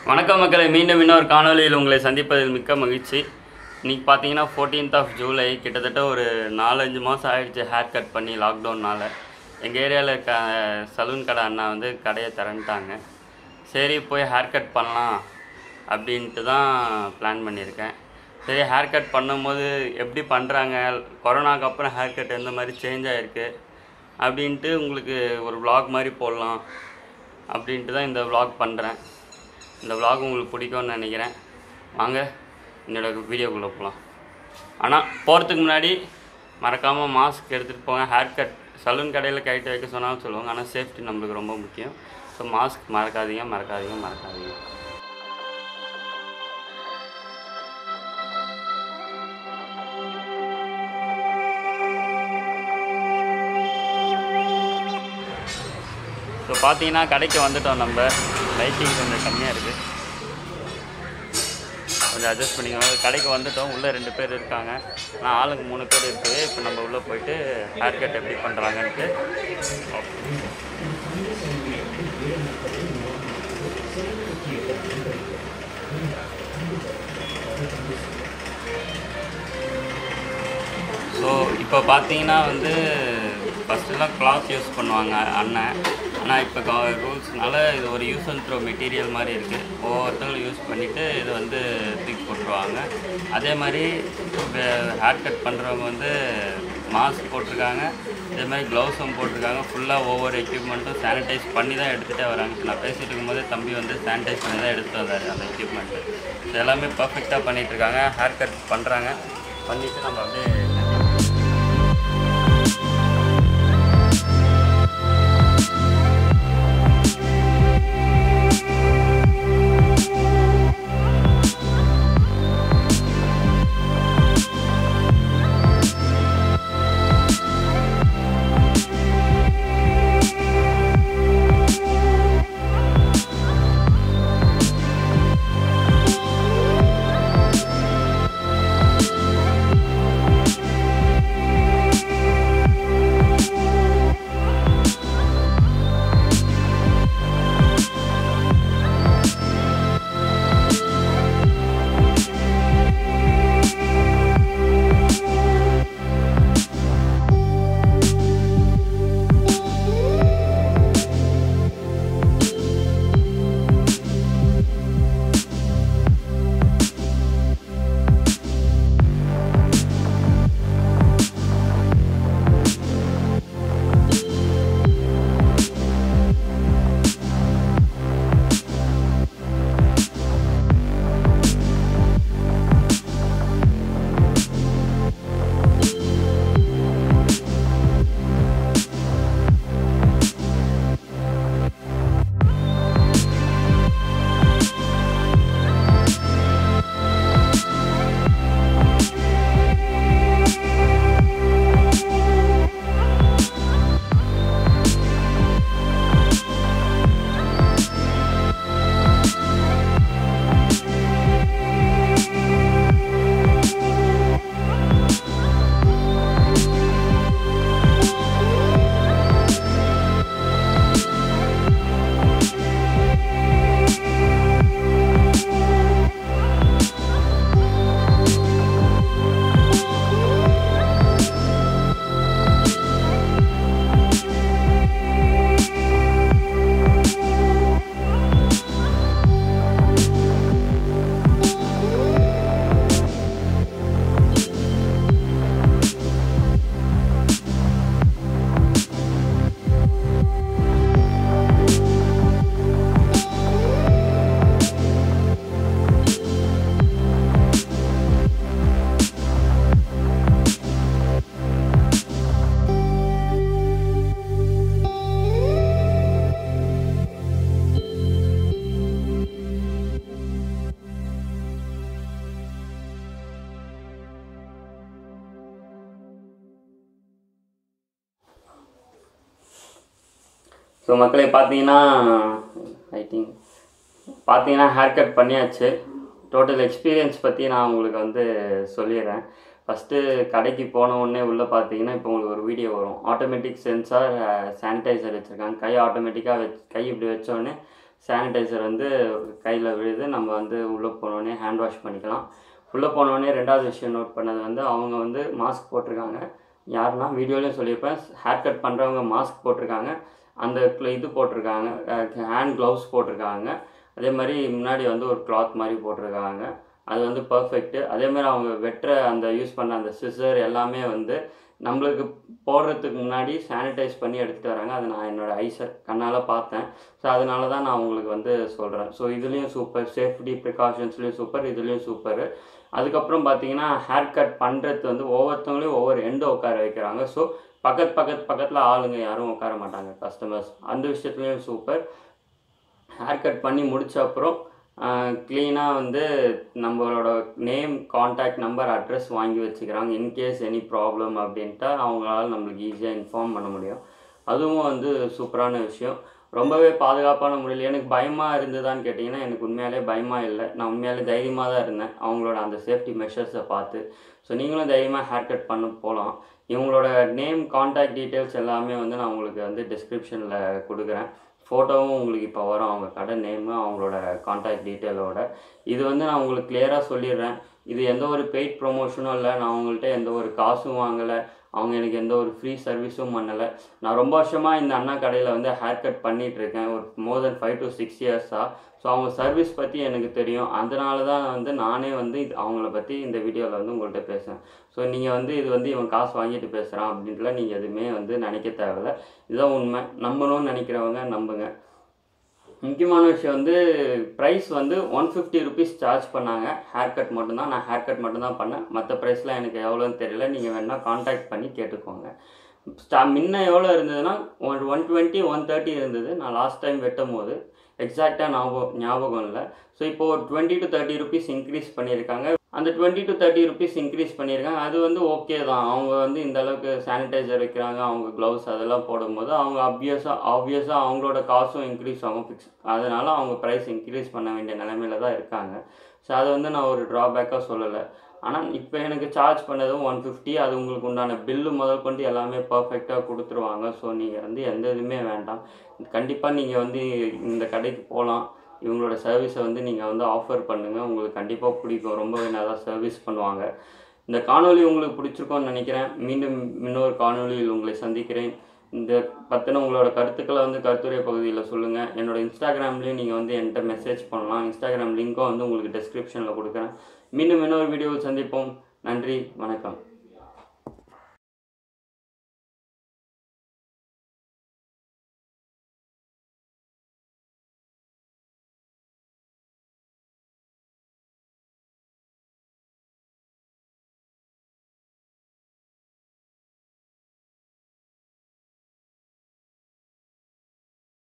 வணக்கம் மக்களை மீண்டும் இன்னொரு காணொலியில் உங்களை சந்திப்பதில் மிக்க மகிழ்ச்சி இன்னைக்கு பார்த்தீங்கன்னா ஃபோர்டீன்த் ஆஃப் ஜூலை கிட்டத்தட்ட ஒரு நாலஞ்சு மாதம் ஆயிடுச்சு ஹேர் கட் பண்ணி லாக்டவுனால் எங்கள் ஏரியாவில் இருக்க சலூன் கடை அண்ணா வந்து கடையை திறந்துட்டாங்க சரி போய் ஹேர் கட் பண்ணலாம் அப்படின்ட்டு தான் பிளான் பண்ணியிருக்கேன் சரி ஹேர் கட் பண்ணும்போது எப்படி பண்ணுறாங்க கொரோனாக்கு அப்புறம் ஹேர் கட் எந்த மாதிரி சேஞ்ச் ஆகிருக்கு அப்படின்ட்டு உங்களுக்கு ஒரு vlog மாதிரி போடலாம் அப்படின்ட்டு தான் இந்த vlog பண்ணுறேன் இந்த vlog உங்களுக்கு பிடிக்கும்னு நினைக்கிறேன் வாங்க என்னோட வீடியோக்குள்ளே போகலாம் ஆனால் போகிறதுக்கு முன்னாடி மறக்காமல் மாஸ்க் எடுத்துகிட்டு போங்க ஹேர் கட் சலூன் கடையில் கைட்டு வைக்க சொன்னாலும் சொல்லுவாங்க ஆனால் சேஃப்டி நம்மளுக்கு ரொம்ப முக்கியம் ஸோ மாஸ்க் மறக்காதீங்க மறக்காதீங்க மறக்காதீங்க ஸோ பார்த்தீங்கன்னா கடைக்கு வந்துட்டோம் நம்ம லைட்டிங் கொஞ்சம் கம்மியாக இருக்குது கொஞ்சம் அட்ஜஸ்ட் பண்ணிக்கோங்க கடைக்கு வந்துட்டோம் உள்ளே ரெண்டு பேர் இருக்காங்க ஆனால் ஆளுங்க மூணு பேர் இருக்குது இப்போ நம்ம உள்ளே போயிட்டு ஹேர் கட் எப்படி பண்ணுறாங்கன்ட்டு ஸோ இப்போ பார்த்தீங்கன்னா வந்து ஃபஸ்ட்டுலாம் கிளாத் யூஸ் பண்ணுவாங்க அண்ணன் ஆனால் இப்போ ரூல்ஸ்னால இது ஒரு யூஸ் அண்ட் த்ரோ மெட்டீரியல் மாதிரி இருக்குது ஒவ்வொருத்தங்களும் யூஸ் பண்ணிவிட்டு இது வந்து தூக்கி போட்டுருவாங்க அதே மாதிரி ஹேர் கட் பண்ணுறவங்க வந்து மாஸ்க் போட்டிருக்காங்க அதே மாதிரி க்ளவுஸும் போட்டிருக்காங்க ஃபுல்லாக ஒவ்வொரு எக்யூப்மெண்ட்டும் சானிடைஸ் பண்ணி தான் எடுத்துகிட்டே வராங்க இப்போ நான் பேசிகிட்டு இருக்கும்போதே தம்பி வந்து சானிடைஸ் பண்ணி தான் எடுத்துகிட்டு வந்தார் அந்த எக்யூப்மெண்ட்டு இது எல்லாமே பர்ஃபெக்டாக பண்ணிகிட்டு இருக்காங்க ஹேர் கட் பண்ணுறாங்க பண்ணிவிட்டு நம்ம அப்படியே ஸோ மக்களை பார்த்தீங்கன்னா ஐ திங்க் பார்த்தீங்கன்னா ஹேர் கட் பண்ணியாச்சு டோட்டல் எக்ஸ்பீரியன்ஸ் பற்றி நான் உங்களுக்கு வந்து சொல்லிடுறேன் ஃபஸ்ட்டு கடைக்கு போன உடனே உள்ளே பார்த்தீங்கன்னா இப்போ உங்களுக்கு ஒரு வீடியோ வரும் ஆட்டோமேட்டிக் சென்சார் சானிடைசர் வச்சுருக்காங்க கை ஆட்டோமேட்டிக்காக வச்சு கை இப்படி வச்ச உடனே சானிடைசர் வந்து கையில் விழுது நம்ம வந்து உள்ளே போனோடனே ஹேண்ட் வாஷ் பண்ணிக்கலாம் உள்ளே போனோடனே ரெண்டாவது விஷயம் நோட் பண்ணது வந்து அவங்க வந்து மாஸ்க் போட்டிருக்காங்க யாருன்னா வீடியோலையும் சொல்லியிருப்பேன் ஹேர் கட் பண்ணுறவங்க மாஸ்க் போட்டிருக்காங்க அந்த cl- இது போட்டிருக்காங்க ஹேண்ட் க்ளவுஸ் போட்டிருக்காங்க அதே மாதிரி முன்னாடி வந்து ஒரு கிளாத் மாதிரி போட்டிருக்காங்க அது வந்து பர்ஃபெக்ட்டு அதே மாதிரி அவங்க வெட்டுற அந்த யூஸ் பண்ண அந்த சிசர் எல்லாமே வந்து நம்மளுக்கு போடுறதுக்கு முன்னாடி சானிடைஸ் பண்ணி எடுத்துகிட்டு வராங்க அதை நான் என்னோடய ஐஸை கண்ணால் பார்த்தேன் ஸோ அதனால தான் நான் உங்களுக்கு வந்து சொல்கிறேன் ஸோ இதுலேயும் சூப்பர் சேஃப்டி ப்ரிகாஷன்ஸ்லேயும் சூப்பர் இதுலேயும் சூப்பர் அதுக்கப்புறம் பார்த்தீங்கன்னா ஹேர் கட் பண்ணுறது வந்து ஒவ்வொருத்தவங்களையும் ஒவ்வொரு எண்டை உட்கார வைக்கிறாங்க ஸோ பக்கத்து பக்கத்து பக்கத்தில் ஆளுங்க யாரும் உட்கார மாட்டாங்க கஸ்டமர்ஸ் அந்த விஷயத்துலேயும் சூப்பர் ஹேர் கட் பண்ணி முடிச்ச அப்புறம் க்ளீனாக வந்து நம்மளோட நேம் காண்டாக்ட் நம்பர் அட்ரஸ் வாங்கி வச்சுக்கிறாங்க இன்கேஸ் எனி ப்ராப்ளம் அப்படின்ட்டா அவங்களால நம்மளுக்கு ஈஸியாக இன்ஃபார்ம் பண்ண முடியும் அதுவும் வந்து சூப்பரான விஷயம் ரொம்பவே பாதுகாப்பான முறையில் எனக்கு பயமாக இருந்ததான்னு கேட்டிங்கன்னா எனக்கு உண்மையாலே பயமாக இல்லை நான் உண்மையாலே தைரியமாக தான் இருந்தேன் அவங்களோட அந்த சேஃப்டி மெஷர்ஸை பார்த்து ஸோ நீங்களும் தைரியமாக ஹேர் கட் பண்ண போகலாம் இவங்களோட நேம் காண்டாக்ட் டீட்டெயில்ஸ் எல்லாமே வந்து நான் உங்களுக்கு வந்து டிஸ்கிரிப்ஷனில் கொடுக்குறேன் ஃபோட்டோவும் உங்களுக்கு இப்போ வரும் அவங்க கடை நேமு அவங்களோட காண்டாக்ட் டீட்டெயிலோட இது வந்து நான் உங்களுக்கு கிளியராக சொல்லிடுறேன் இது எந்த ஒரு பெய்ட் ப்ரொமோஷனும் இல்லை நான் அவங்கள்ட்ட எந்த ஒரு காசும் வாங்கலை அவங்க எனக்கு எந்த ஒரு ஃப்ரீ சர்வீஸும் பண்ணலை நான் ரொம்ப வருஷமாக இந்த அண்ணா கடையில் வந்து ஹேர் கட் பண்ணிட்டு இருக்கேன் ஒரு more then five to six இயர்ஸாக ஸோ அவங்க சர்வீஸ் பற்றி எனக்கு தெரியும் அதனால தான் வந்து நானே வந்து இது அவங்கள பற்றி இந்த வீடியோவில் வந்து உங்கள்கிட்ட பேசுகிறேன் ஸோ நீங்கள் வந்து இது வந்து இவன் காசு வாங்கிட்டு பேசுகிறான் அப்படின்ட்டுலாம் நீங்கள் எதுவுமே வந்து நினைக்க தேவையில்ல இதுதான் உண்மை நம்பணும்னு நினைக்கிறவங்க நம்புங்க முக்கியமான விஷயம் வந்து ப்ரைஸ் வந்து ஒன் ஃபிஃப்டி ருபீஸ் சார்ஜ் பண்ணாங்க ஹேர் கட் மட்டும்தான் நான் ஹேர் கட் மட்டும்தான் பண்ணேன் மற்ற ப்ரைஸ்லாம் எனக்கு எவ்வளோன்னு தெரியல நீங்கள் வேணால் காண்டாக்ட் பண்ணி கேட்டுக்கோங்க ஸ்டா முன்ன எவ்வளோ இருந்ததுன்னா one one twenty one thirty இருந்தது நான் லாஸ்ட் டைம் வெட்டும் போது எக்ஸாக்டாக ஞாபகம் ஞாபகம் இல்லை ஸோ இப்போ ஒரு twenty to thirty rupees increase பண்ணியிருக்காங்க அந்த twenty to thirty rupees increase பண்ணியிருக்காங்க அது வந்து ஓகே தான் அவங்க வந்து இந்த அளவுக்கு சானிடைசர் வைக்கிறாங்க அவங்க க்ளவுஸ் அதெல்லாம் போடும்போது அவங்க அப்வியஸாக ஆப்வியஸாக அவங்களோட காசும் இன்க்ரீஸ் ஆகும் ஃபிக்ஸ் அதனால அவங்க ப்ரைஸ் இன்க்ரீஸ் பண்ண வேண்டிய நிலைமையில தான் இருக்காங்க ஸோ அதை வந்து நான் ஒரு ட்ராபேக்காக சொல்லலை ஆனால் இப்போ எனக்கு சார்ஜ் பண்ணதும் ஒன் ஃபிஃப்டி அது உங்களுக்கு உண்டான பில்லு முதல் கொண்டு எல்லாமே பர்ஃபெக்டாக கொடுத்துருவாங்க ஸோ நீங்கள் வந்து எந்த இதுவுமே வேண்டாம் கண்டிப்பாக நீங்கள் வந்து இந்த கடைக்கு போகலாம் இவங்களோட சர்வீஸை வந்து நீங்கள் வந்து ஆஃபர் பண்ணுங்கள் உங்களுக்கு கண்டிப்பாக பிடிக்கும் ரொம்பவே நல்லா சர்வீஸ் பண்ணுவாங்க இந்த காணொளி உங்களுக்கு பிடிச்சிருக்கோன்னு நினைக்கிறேன் மீண்டும் இன்னொரு காணொளியில் உங்களை சந்திக்கிறேன் இந்த பற்றின உங்களோட கருத்துக்களை வந்து கருத்துரை பகுதியில் சொல்லுங்கள் என்னோட இன்ஸ்டாகிராம்லேயும் நீங்கள் வந்து என்கிட்ட மெசேஜ் பண்ணலாம் இன்ஸ்டாகிராம் லிங்க்கும் வந்து உங்களுக்கு டிஸ்கிரிப்ஷனில் கொடுக்குறேன் மீண்டும் இன்னொரு வீடியோவில் சந்திப்போம் நன்றி வணக்கம்